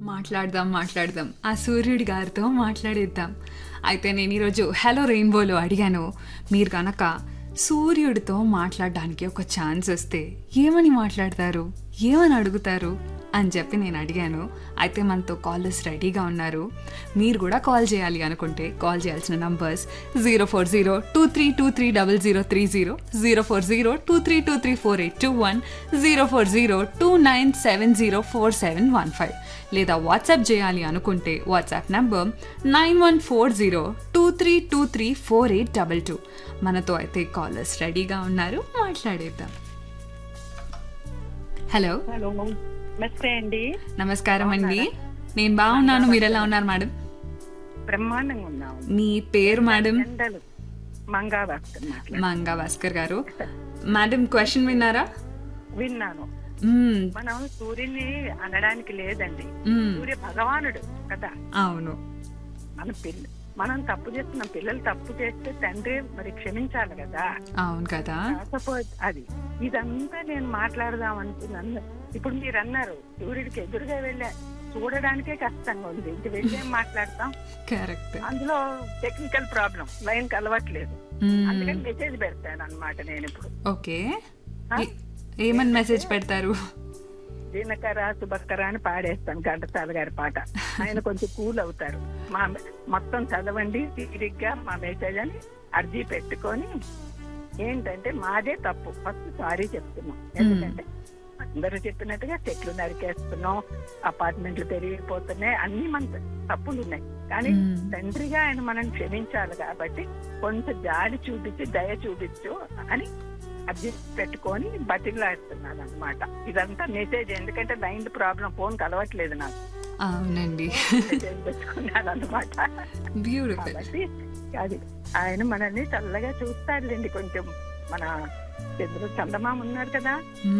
మాట్లాడదాం మాట్లాడదాం ఆ సూర్యుడి గారితో మాట్లాడేద్దాం అయితే నేను ఈరోజు హలో రెయిన్బోలో అడిగాను మీరు కనుక సూర్యుడితో మాట్లాడడానికి ఒక ఛాన్స్ వస్తే ఏమని మాట్లాడతారు ఏమని అడుగుతారు అని చెప్పి నేను అడిగాను అయితే మనతో కాలర్స్ రెడీగా ఉన్నారు మీరు కూడా కాల్ చేయాలి అనుకుంటే కాల్ చేయాల్సిన numbers zero four zero two three two three double zero three zero zero four zero two three two three four eight two one zero four zero two nine seven zero four seven one five లేదా WhatsApp చేయాలి అనుకుంటే WhatsApp number nine one four zero two three two three four eight double two మనతో అయితే callers రెడీగా ఉన్నారు మాట్లాడేద్దాం hello hello నమస్తే అండి నమస్కారం అండి నేను బాగున్నాను మీరు ఎలా ఉన్నారు మేడం బ్రహ్మాండంగా ఉన్నాము మీ పేరు మేడం ఎండలు మంగా భాస్కర్ మాట్లాడు మంగా భాస్కర్ గారు మేడం క్వశ్చన్ విన్నారా విన్నాను మ్మ్, మనం సూర్యుని అనడానికి లేదండి మ్మ్, సూర్య భగవానుడు కదా అవును మన పిల్ల మనం తప్పు చేస్తున్న పిల్లలు తప్పు చేస్తే తండ్రి మరి క్షమించాలి కదా అవును కదా కాకపోతే అది ఇదంతా నేను మాట్లాడదాం అనుకున్నాను ఇప్పుడు మీరు అన్నారు సూర్యుడికి ఎదురుగా వెళ్ళే చూడడానికే కష్టంగా ఉంది ఇంక వెళ్ళి ఏం మాట్లాడతాం కరెక్ట్ అందులో టెక్నికల్ ప్రాబ్లం లైన్ కలవట్లేదు అందుకని మెసేజ్ పెడతాను అనమాట నేను ఇప్పుడు ఓకే ఆ? ఏ- ఏమని మెసేజ్ పెడతారు దినకర సుభకర అని పాడేస్తాను ఘంటసాల గారి పాట ఆయన కొంచెం కూల్ అవుతారు మా మొత్తం చదవండి తీరిగ్గా మా మెసేజ్ అని అర్జీ పెట్టుకొని ఏంటంటే మాదే తప్పు ఫస్ట్ సారీ చెప్తున్నాం ఎందుకంటే అందరూ చెప్పినట్టుగా చెట్లు నరికేస్తున్నాం అపార్ట్మెంట్లు పెరిగిపోతున్నాయి అన్ని మన తప్పులు ఉన్నాయి కానీ మ్మ్. తండ్రిగా ఆయన మనం క్షమించాలి కాబట్టి కొంచెం జాలి చూపించి దయ చూపించు అని అర్జీ పెట్టుకొని బతికిలాడుతున్నాను అనమాట ఇదంతా మెసేజ్ ఎందుకంటే లైన్ ప్రాబ్లం ఫోన్ కలవట్లేదు నాకు అవునండి మెసేజ్ పెట్టుకున్నాను అనమాట బ్యూటిఫుల్ కాబట్టి అది ఆయన మనల్ని చల్లగా చూస్తాడులేండి కొంచెం మన చంద్ర చందమామ ఉన్నారు కదా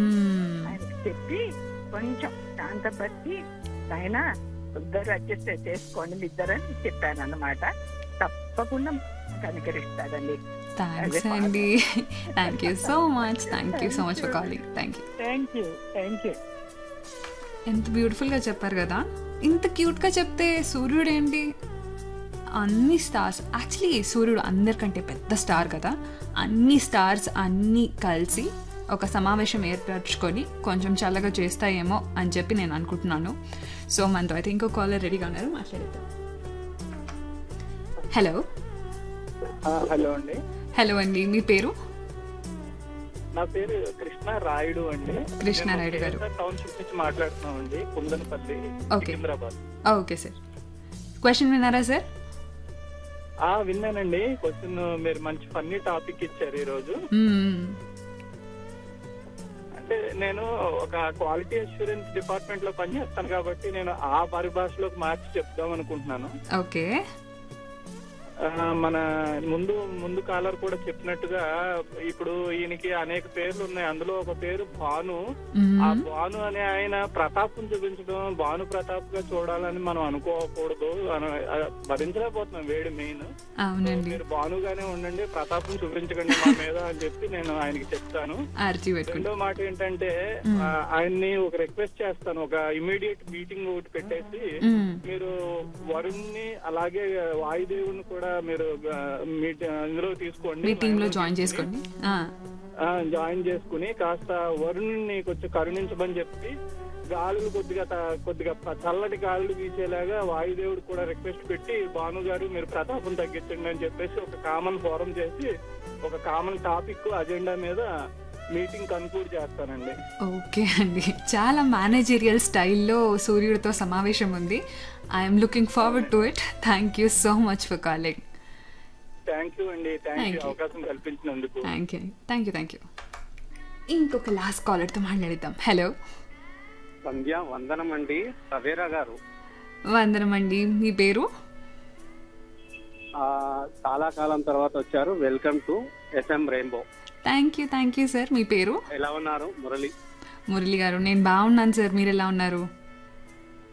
ఆయనకి చెప్పి కొంచెం శాంతపరిచి ఆయన ఇద్దరు అడ్జస్ట్ చేసుకోండి మీ ఇద్దరని చెప్పాను అనమాట తప్పకుండా కనికరిస్తాడండి థ్యాంక్స్ అండి thank you so much thank you so much for calling thank you thank you thank you ఎంత బ్యూటిఫుల్గా చెప్పారు కదా ఇంత క్యూట్గా చెప్తే సూర్యుడు ఏంటి అన్ని స్టార్స్ యాక్చువల్లీ సూర్యుడు అందరికంటే పెద్ద స్టార్ కదా అన్ని స్టార్స్ అన్నీ కలిసి ఒక సమావేశం ఏర్పరచుకొని కొంచెం చల్లగా చేస్తాయేమో అని చెప్పి నేను అనుకుంటున్నాను సో మనతో అయితే ఇంకో కాలర్ రెడీగా ఉన్నారు మాట్లాడేద్దాం హలో ఆ, హలో అండి హలో అండి మీ పేరు నా పేరు కృష్ణ రాయుడు అండి కృష్ణ నేను రాయుడు గారు. కేఎస్ఆర్ టౌన్షిప్ నుంచి మాట్లాడుతున్నాం అండి Kundanapalli okay. Secunderabad okay sir question విన్నారా సార్ ఆ విన్నానండి క్వశ్చన్ మీరు మంచి ఫన్నీ టాపిక్ ఇచ్చారు ఈ రోజు మ్మ్. అంటే నేను ఒక క్వాలిటీ అష్యూరెన్స్ డిపార్ట్మెంట్ లో పనిచేస్తాను కాబట్టి నేను ఆ పరిభాషలోకి మార్చి చెప్దాం అనుకుంటున్నాను ఓకే ఆ, మన ముందు ముందు కాలర్ కూడా చెప్పినట్టుగా ఇప్పుడు ఈయనకి అనేక పేర్లు ఉన్నాయి అందులో ఒక పేరు భాను మ్మ్. ఆ భాను అనే ఆయన ప్రతాపం చూపించడం భాను ప్రతాప్ గా చూడాలని మనం అనుకోకూడదు అన- ఆ, భరించలేకపోతున్నాం వేడి మెయిన్ అవునండి మీరు భానుగానే ఉండండి ప్రతాపం చూపించకండి మా మీద అని చెప్పి నేను ఆయనకి చెప్తాను ఆర్చి పెట్టుకుంటా రెండో మాట ఏంటంటే ఆ, ఆయన్ని ఒక రిక్వెస్ట్ చేస్తాను ఒక ఇమీడియట్ మీటింగ్ ఒకటి పెట్టేసి మ్మ్. మీరు వరుణ్ని అలాగే వాయుదేవుని కూడా మీరు ఆ, మీట్ ఇందులో తీసుకోండి మీ టీంలో జాయిన్ చేసుకోండి ఆ, ఆ, జాయిన్ చేసుకుని కాస్త వరుణుని కొంచెం కరుణించమని చెప్పి గాలులు కొద్దిగా త- కొద్దిగా ప- చల్లటి గాలులు వీసేలాగా వాయుదేవుడు కూడా రిక్వెస్ట్ పెట్టి భాను గారు మీరు ప్రతాపం తగ్గించండి అని చెప్పేసి ఒక కామన్ ఫోరం చేసి ఒక కామన్ టాపిక్ అజెండా మీద మీటింగ్ కన్క్లూడ్ చేస్తానండి ఓకే అండి చాలా మేనేజరియల్ స్టైల్లో సూర్యుడితో సమావేశం ఉంది I'm looking forward to it thank you so much for calling thank you అండి థ్యాంక్ Thank యూ you. అవకాశం కల్పించినందుకు thank you thank you thank you ఇంకొక లాస్ట్ కాలర్తో మాట్లాడిద్దాం హలో సంధ్య వందనం అండి సవేరా గారు వందనం అండి మీ పేరు ఆ, చాలా కాలం తర్వాత వచ్చారు welcome to SM rainbow thank you thank you sir మీ పేరు ఎలా ఉన్నారు మురళి మురళి గారు నేను బాగున్నాను సార్ మీరు ఎలా ఉన్నారు